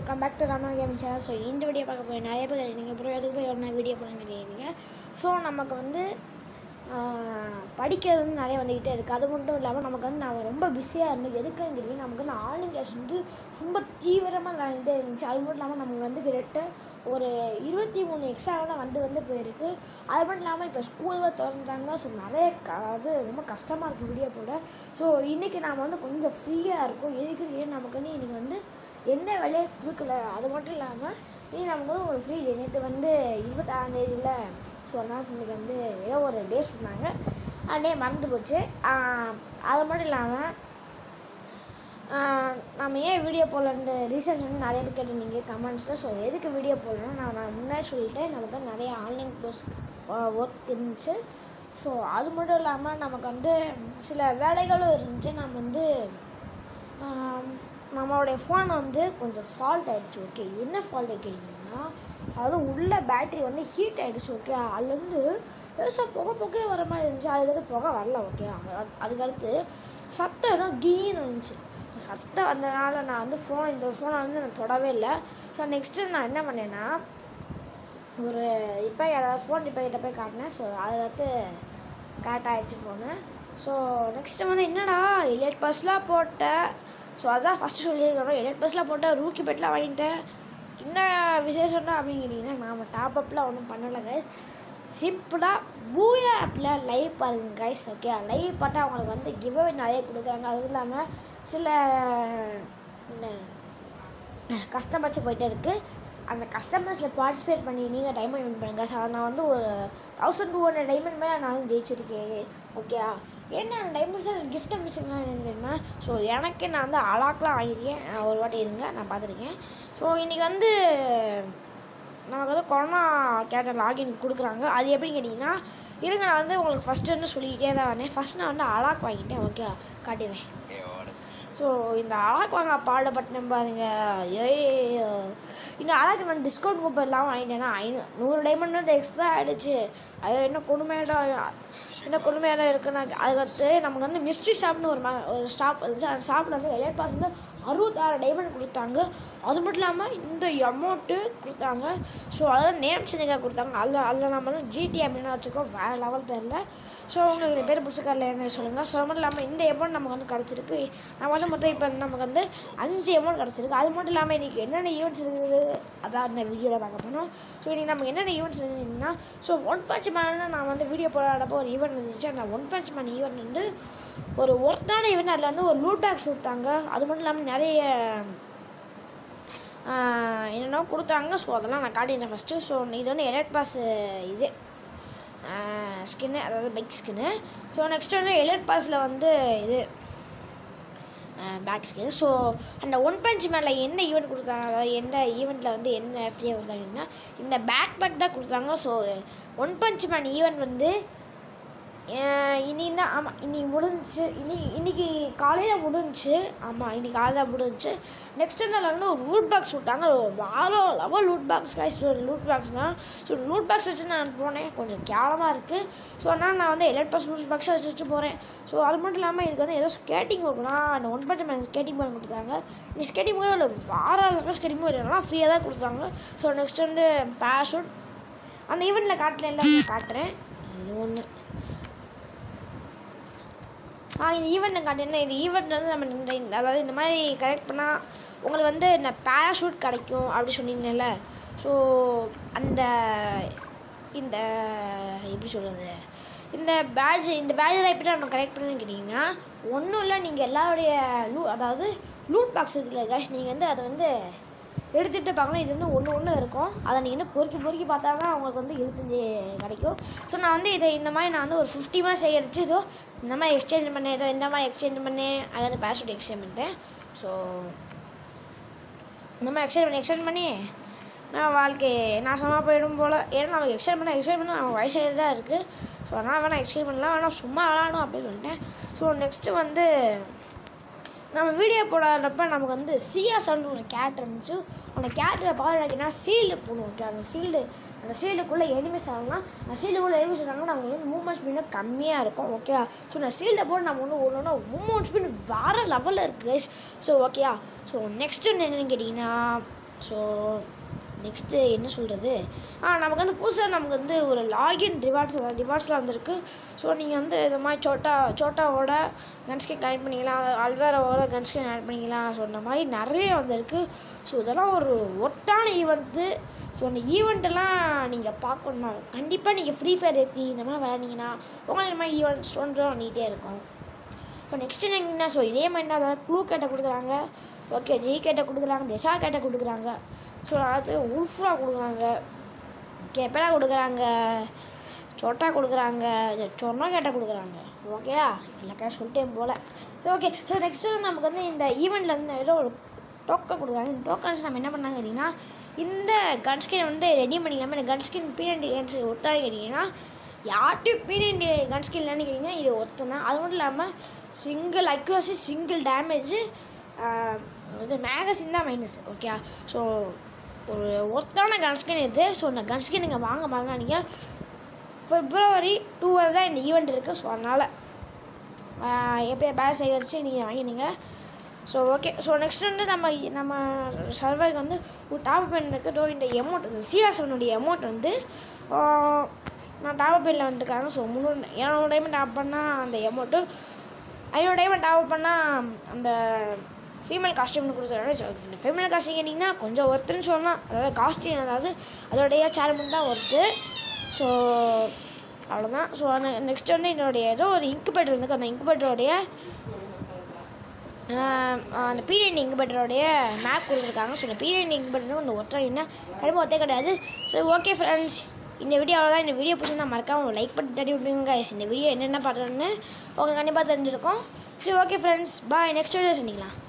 Welcome back to Rama game channel so இந்த video பார்க்க போய் நிறைய பேர் நீங்கள் அப்புறம் எதுக்கு போய் ஒரு வீடியோ போடுங்க கேட்குறீங்க ஸோ நமக்கு வந்து ஆஹ், படிக்கிறது வந்து நிறைய வந்துக்கிட்டே இருக்குது அது மட்டும் இல்லாமல் நமக்கு வந்து நான் ரொம்ப பிஸியாக இருந்தது எதுக்குன்னு கேட்டீங்கன்னா நமக்கு வந்து ஆன்லைன் கிளாஸ் வந்து ரொம்ப தீவிரமாக நடந்துகிட்டே இருந்துச்சு அது மட்டும் இல்லாமல் நமக்கு வந்து கிட்ட ஒரு இருபத்தி மூணு எக்ஸாம்லாம் வந்து வந்து போயிருக்கு அது மட்டும் இல்லாமல் இப்போ ஸ்கூலில் திறந்துட்டாங்க ஸோ நிறைய க அது ரொம்ப கஷ்டமாக இருக்குது வீடியோ போட ஸோ இன்றைக்கி நாம் வந்து கொஞ்சம் ஃப்ரீயாக இருக்கும் எதுக்கு ஏன் நமக்கு வந்து இன்றைக்கி வந்து எந்த வேலையை கொடுக்கல அது மட்டும் இல்லாமல் இனி நமக்கு வந்து ஒரு ஃப்ரீ டே நேற்று வந்து இருபத்தாறாம் தேதியில் ஸோ அதனால் இன்றைக்கி வந்து ஏதோ ஒரு டே சொன்னாங்க அந்த டே மறந்து போச்சு ஆஹ் அது மட்டும் இல்லாமல் ஆஹ் நம்ம ஏன் வீடியோ போடலன்ற ரீசன்ஸ் வந்து நிறைய பேர் கேட்டிருந்தீங்க கமெண்ட்ஸில் ஸோ எதுக்கு வீடியோ போடணும் நான் நான் முன்னாடி சொல்லிட்டேன் நமக்கு வந்து நிறைய ஆன்லைன் கோர்ஸ் ஒர்க் இருந்துச்சு ஸோ அது மட்டும் இல்லாமல் நமக்கு வந்து சில வேலைகளும் இருந்துச்சு நம்ம வந்து ஆம், நம்மளுடைய ஃபோன் வந்து கொஞ்சம் ஃபால்ட் ஆகிடுச்சு ஓகே என்ன ஃபால்ட் கேட்டிங்கன்னா அதாவது உள்ள பேட்டரி வந்து ஹீட் ஆகிடுச்சு ஓகே அதுலேருந்து பெருசாக புகை புகை வர மாதிரி இருந்துச்சு அதுக்கடுத்து புகை வரல ஓகே அதுக்கடுத்து சத்தம் கீன்னு இருந்துச்சு சத்தம் வந்ததுனால நான் வந்து ஃபோன் இந்த ஃபோனை வந்து நான் தொடவே இல்லை ஸோ நெக்ஸ்ட்டு நான் என்ன பண்ணேன்னா ஒரு இப்போ ஏதாவது ஃபோன் இப்போ கிட்ட போய் காட்டினேன் ஸோ அதுக்கடுத்து கரெக்ட் ஆகிடுச்சு ஃபோனு ஸோ நெக்ஸ்ட்டு வந்து என்னடா எலியட் பஸ்லாம் போட்டேன் ஸோ அதான் ஃபஸ்ட்டு சொல்லியிருக்கணும் எலியட் பஸ்லாம் போட்டேன் ரூக்கி பெட்லாம் வாங்கிட்டேன் என்ன விசேஷம்னா அப்படிங்கிறீங்கன்னா நாம் டாப் அப்லாம் ஒன்றும் பண்ணலை கைஸ் சிம்பிளாக பூயா ஆப்பில் லைவ் பாருங்க கைஸ் ஓகே லைவ் பார்த்தா அவங்களுக்கு வந்து கிவ்அவே நிறைய கொடுக்குறாங்க அதுவும் இல்லாமல் சில என்ன கஸ்டமர்ஸ் போயிட்டே இருக்குது அந்த கஸ்டமர்ஸில் பார்ட்டிசிபேட் பண்ணி நீங்கள் டைமண்ட் வின் பண்ணுங்கள் சார் நான் வந்து ஒரு தௌசண்ட் டூ ஹண்ட்ரட் டைமண்ட் மேலே நான் வந்து ஜெயிச்சிருக்கேன் ஓகேயா என்ன டைமண்ட்ஸ் எனக்கு கிஃப்ட் மிஷின்லாம் என்ன தெரியுமா ஸோ எனக்கு நான் வந்து அலாக்லாம் வாங்கியிருக்கேன் நான் ஒரு வாட்டி இருங்க நான் பார்த்துருக்கேன் ஸோ இன்றைக்கி வந்து நமக்கு வந்து கொரோனா கேட்ட லாகின் கொடுக்குறாங்க அது எப்படின்னு கேட்டிங்கன்னா இருங்க நான் வந்து உங்களுக்கு ஃபஸ்ட்டு வந்து சொல்லிக்கிட்டே தான் வரேன் ஃபஸ்ட் நான் வந்து அலாக் வாங்கிட்டேன் ஓகே காட்டிடுறேன் ஸோ இந்த அழகு வாங்க பாடப்பட்டேன் பாருங்க ஐயோ இந்த அழகு நான் டிஸ்கவுண்ட் கூப்பர் இல்லாமல் வாங்கிட்டேன்னா ஐநூ நூறு டைமண்ட் எக்ஸ்ட்ரா ஆகிடுச்சு ஐயோ என்ன கொடுமையாக என்ன கொடுமையாக இருக்குன்னா அதுக்கடுத்து நமக்கு வந்து மிஸ்ட்ரி ஷாப்னு ஒரு ம ஒரு ஸ்டாப் இருந்துச்சு அந்த ஷாப்பில் வந்து எலைட் பாஸ் வந்து அறுபத்தாறு டைமண்ட் கொடுத்தாங்க அது மட்டும் இல்லாமல் இந்த அமௌண்ட்டு கொடுத்தாங்க ஸோ அதில் நேம் சேஞ்சுக்காக கொடுத்தாங்க அதில் அதில் நம்ம வந்து ஜிடி அப்படின்னு வச்சுக்கோ வேறு லெவல் பேரில் ஸோ உங்களுக்கு பேர் பிடிச்சிருக்காருல என்ன சொல்லுங்கள் ஸோ அது மட்டும் இல்லாமல் இந்த அமௌண்ட் நமக்கு வந்து கிடச்சிருக்கு நம்ம வந்து மொத்தம் இப்போ நமக்கு வந்து அஞ்சு அமௌண்ட் கிடச்சிருக்கு அது மட்டும் இல்லாமல் இன்றைக்கி என்னென்ன ஈவெண்ட்ஸ் இருக்குது அதான் இந்த வீடியோவில் பார்க்க போனோம் ஸோ இன்றைக்கி நமக்கு என்னென்ன ஈவெண்ட்ஸ் இருக்குன்னா ஸோ ஒன் பஞ்ச் மேன் நான் வந்து வீடியோ போடாடப்போ ஒரு ஈவெண்ட் இருந்துச்சு அந்த ஒன் பஞ்ச் மேன் ஈவெண்ட் வந்து ஒரு ஒர்த்தான ஈவெண்ட் அதில் வந்து ஒரு லூட் பேக்ஸ் விட்டாங்க அது மட்டும் இல்லாமல் நிறைய என்னென்னோ கொடுத்தாங்க ஸோ அதெல்லாம் நான் காட்டியிருந்தேன் ஃபஸ்ட்டு ஸோ இது வந்து எலர்ட் பாஸ் இது ஸ்கின்னு அதாவது பைக் ஸ்கின்னு ஸோ நெக்ஸ்ட் வந்து எலர்ட் பாஸில் வந்து இது பேக் ஸ்கின் ஸோ அந்த ஒன் பஞ்ச் மேலே என்ன ஈவெண்ட் கொடுத்தாங்க அதாவது எந்த ஈவெண்ட்டில் வந்து என்ன ஃப்ரீயாக கொடுத்தாங்கன்னா இந்த பேக் பேக் தான் கொடுத்தாங்க so one punch man event வந்து இனி தான் ஆமாம் இன்னைக்கு முடிஞ்சிச்சு இனி இன்னைக்கு காலையில் முடிஞ்சிச்சு ஆமாம் இன்னைக்கு காலையில் முடிஞ்சிச்சு நெக்ஸ்ட் நாள் வந்து ஒரு லூட் பாக்ஸ் விட்டாங்க ஒரு வாரம் லெவல் லூட் பாக்ஸ் காய்ஸ் ஒரு லூட் பாக்ஸ் தான் ஸோ லூட் பாக்ஸ் வச்சு நான் போனேன் கொஞ்சம் கேவலமாக இருக்குது ஸோ அதனால் நான் வந்து எலக்ட் பாக்ஸ் லூட் பாக்ஸை வச்சு வச்சு போகிறேன் ஸோ அது மட்டும் இல்லாமல் இதுக்கு வந்து ஏதோ ஸ்கேட்டிங் கொடுக்கலாம் அந்த one budget man skating board கொடுத்தாங்க இந்த ஸ்கேட்டிங் போர்டு இல்லை வார அளவுக்கு ஸ்கேட்டிங் போர்டு எல்லாம் ஃப்ரீயாக தான் கொடுத்தாங்க ஸோ நெக்ஸ்ட் வந்து பேஷூட் அந்த ஈவெண்ட்டில் காட்டல இல்லை காட்டுறேன் இது ஒன்று ஆ இந்த ஈவெண்ட்டை காட்டினா இந்த ஈவெண்ட் வந்து நம்ம இந்த இந்த- அதாவது இந்த மாதிரி கலெக்ட் பண்ணால் உங்களுக்கு வந்து இந்த பேராஷூட் கிடைக்கும் அப்படி சொன்னீங்கல்ல ஸோ அந்த இந்த எப்படி சொல்கிறது இந்த பேட்ச் இந்த பேட்சில் எப்படி நம்ம கலெக்ட் பண்ணணும்னு கேட்டிங்கன்னா ஒன்றும் இல்லை நீங்கள் எல்லாருடைய லூ அதாவது லூட் பாக்ஸ் இருக்குல்ல கேஷ் நீங்கள் வந்து அதை வந்து எடுத்துகிட்டு பார்க்கணும் இது வந்து ஒன்று ஒன்று இருக்கும் அதை நீங்கள் வந்து பொறுக்கி பொறுக்கி பார்த்தா தான் உங்களுக்கு வந்து இருபத்தஞ்சி கிடைக்கும் ஸோ நான் வந்து இதை இந்த மாதிரி நான் வந்து ஒரு ஃபிஃப்டி மாதம் எடுத்து ஏதோ இந்த மாதிரி எக்ஸ்சேஞ்ச் பண்ணேன் ஏதோ இந்த மாதிரி எக்ஸ்சேஞ்ச் பண்ணேன் அதை வந்து பேஸ்வேர்ட் எக்ஸ்சேஞ்ச் பண்ணிட்டேன் ஸோ இந்த மாதிரி எக்ஸ்சேஞ்ச் பண்ணி எக்ஸ்சேஞ்ச் பண்ணி நான் வாழ்க்கை நாசமாக போயிடும் போல் ஏன்னா நமக்கு எக்ஸ்சேஞ்ச் பண்ண எக்ஸ்சேஞ்ச் பண்ண நம்ம வயசாக தான் இருக்குது ஸோ அதனால் வேணால் எக்ஸ்சேஞ்ச் பண்ணலாம் வேணால் சும்மா விளாடும் அப்படின்னு சொல்லிட்டேன் ஸோ நெக்ஸ்ட்டு வந்து நம்ம வீடியோ போடாதப்ப நமக்கு வந்து சியா சவுண்ட் ஒரு கேட் இருந்துச்சு அந்த கேட்டில் பார்த்துக்கிட்டா சீல்டு போடுவோம் ஓகே அந்த சீல்டு அந்த சீல்டுக்குள்ளே எனிமிஸ் ஆகலாம் அந்த சீல்டுக்குள்ளே எனிமிஸ் ஆனாங்கன்னா நமக்கு வந்து மூவ்மெண்ட் ஸ்பீடு கம்மியாக இருக்கும் ஓகே ஸோ அந்த சீல்டை போட்டு நம்ம வந்து ஒன்று மூவ்மெண்ட் ஸ்பீடு வேறு லெவலில் இருக்குது கைஸ் ஸோ ஓகேயா ஸோ நெக்ஸ்ட் என்னென்னு கேட்டிங்கன்னா ஸோ நெக்ஸ்ட்டு என்ன சொல்கிறது ஆ நமக்கு வந்து புதுசாக நமக்கு வந்து ஒரு லாகின் ரிவார்ட்ஸ் ரிவார்ட்ஸ்லாம் வந்திருக்கு ஸோ நீங்கள் வந்து இந்த மாதிரி சோட்டா சோட்டாவோட கன்ஸ்கின் கனெக்ட் பண்ணிக்கலாம் அல்வேராவோட கன்ஸ்கின் கனெக்ட் பண்ணிக்கலாம் ஸோ இந்த மாதிரி நிறைய வந்திருக்கு ஸோ இதெல்லாம் ஒரு ஒட்டான ஈவெண்ட்டு ஸோ அந்த ஈவெண்ட்டெல்லாம் நீங்கள் பார்க்கணும் கண்டிப்பாக நீங்கள் ஃப்ரீ ஃபயர் ஏற்றி இந்த மாதிரி விளையாண்டிங்கன்னா உங்களுக்கு இந்த மாதிரி ஈவெண்ட்ஸ் ஒன்று பண்ணிகிட்டே இருக்கும் இப்போ நெக்ஸ்ட் என்ன ஸோ இதே மாதிரி தான் அதாவது க்ளூ கேட்டை கொடுக்குறாங்க ஓகே ஜெய் கேட்டை கொடுக்குறாங்க டெஷா கேட்டை கொடுக்குறாங்க ஸோ அடுத்து உல்ஃப்ரா கொடுக்குறாங்க கெப்பலா கொடுக்குறாங்க சொட்டா கொடுக்குறாங்க சொன்னா கேட்டை கொடுக்குறாங்க ஓகேயா இல்லைக்கா சொல்லிட்டேன் போல் சரி ஓகே ஸோ நெக்ஸ்ட்டு நமக்கு வந்து இந்த ஈவெண்ட்டில் வந்து ஏதோ ஒரு டோக்கன் கொடுக்குறாங்க இந்த டோக்கன்ஸ் நம்ம என்ன பண்ணாங்க கேட்டிங்கன்னா இந்த கன்ஸ்கின் வந்து ரெடி பண்ணிக்கலாமல் இந்த கன்ஸ்கின் பீனண்ட் கன்ஸ் ஒட்டான்னு கேட்டிங்கன்னா யார்ட்டையும் பீனண்ட் கன்ஸ்கின் இல்லைன்னு கேட்டிங்கன்னா இது ஒருத்தன் தான் அது மட்டும் இல்லாமல் சிங்கிள் அக்யூரசி சிங்கிள் டேமேஜ் இது மேகசின் தான் மைனஸ் ஓகே ஸோ ஒரு ஒர்த்தான கன்ஸ்கின் இது ஸோ இந்த கன்ஸ்கின் நீங்கள் வாங்க மறந்தாதீங்க பிப்ரவரி டூ வரை தான் இந்த ஈவெண்ட் இருக்குது ஸோ அதனால் எப்படியா பேஸ் சேகரித்து நீங்கள் வாங்கினீங்க ஸோ ஓகே ஸோ நெக்ஸ்ட் வந்து நம்ம நம்ம சர்வருக்கு வந்து ஒரு டாப் பென் இருக்குது இந்த எமௌண்ட் இந்த சிஆர்எஸ்னுடைய அமௌண்ட் வந்து ஆஹ், நான் டாப் பெனில் வந்துருக்காங்க ஸோ முந்நூறு இரநூறு டைமண்ட் டாப் பண்ணால் அந்த அமௌண்ட்டு ஐநூறு டைமண்ட் டாப் பண்ணால் அந்த ஃபீமேல் காஸ்டியூம்னு கொடுத்துருக்காங்க ஸோ இந்த ஃபீமேல் காஸ்டியூம் கேட்டிங்கன்னா கொஞ்சம் ஒர்த்துன்னு சொல்லலாம் அதாவது காஸ்டியூம் அதாவது அதோடைய சேலமெண்ட் தான் ஒர்த்து ஸோ அவ்வளோதான் ஸோ அந்த நெக்ஸ்ட் வந்து என்னுடைய ஏதோ ஒரு இன்குபேட்டர் இருக்கு அந்த இன்குபேட்டருடைய அந்த பீரியட் இன்குபேட்டருடைய மேப் கொடுத்துருக்காங்க ஸோ இந்த பீரியட் இன்குபேட்டர் இந்த ஒற்றை என்ன கண்டிப்பாக ஒத்தே கிடையாது ஸோ ஓகே ஃப்ரெண்ட்ஸ் இந்த வீடியோ அவ்வளோதான் இந்த வீடியோ பிடிச்சிருந்தா மறக்காம லைக் பண்ணி தட்டி விட்டுருங்க guys. இந்த வீடியோ என்னென்ன பார்த்தோன்னு உங்களுக்கு கண்டிப்பாக தெரிஞ்சிருக்கும் சரி okay friends bye next video சந்திக்கலாம்